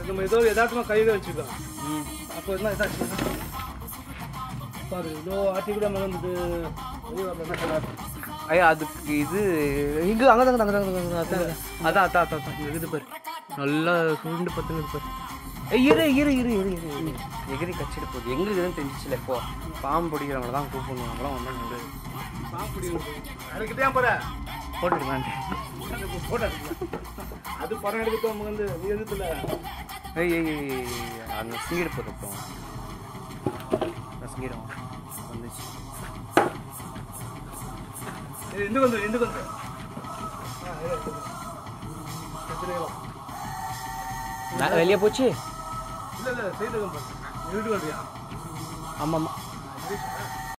நம்ம ஏதோ யதார்த்தமா கையில வச்சிருக்கோம் அப்போ என்ன இதாச்சு பாரு இதோ ஆட்டி கூட மேலே வந்துட்டு வெளியே வரல என்ன சொல்லாது ஐயா அதுக்கு இது இங்க அங்க அங்க அங்க அங்க அதான் அதான் அதான் அதான் அதான் இங்க இருக்குது பாரு நல்லா சுருண்டு பத்துங்க பாரு ஏய், இரு இரு இரு இரு இரு இரு எகிரி கச்சிட்டு போகுது எங்க இருக்குதுன்னு தெரிஞ்சிச்சுல இப்போ பாம்பு பிடிக்கிறவங்கள தான் கூப்பிடுவாங்களாம் ஒன்றும் நின்று பாம்புடி அதுக்கிட்டே போற போட்டுருக்கான்ட்டு போட்டா அது படம் எடுக்க வந்து எழுத்துல ஏய் ஏய் ஏய், ஏய், ஏய், அந்த சிங்கிடு போட்டுருப்போம் சிங்கிடம் வந்துச்சு இது எந்த வந்து எந்த வந்து நான் வெளியே போச்சு இல்ல இல்ல செய்து இருட்டு வண்டியா ஆமாம் ஆமாம்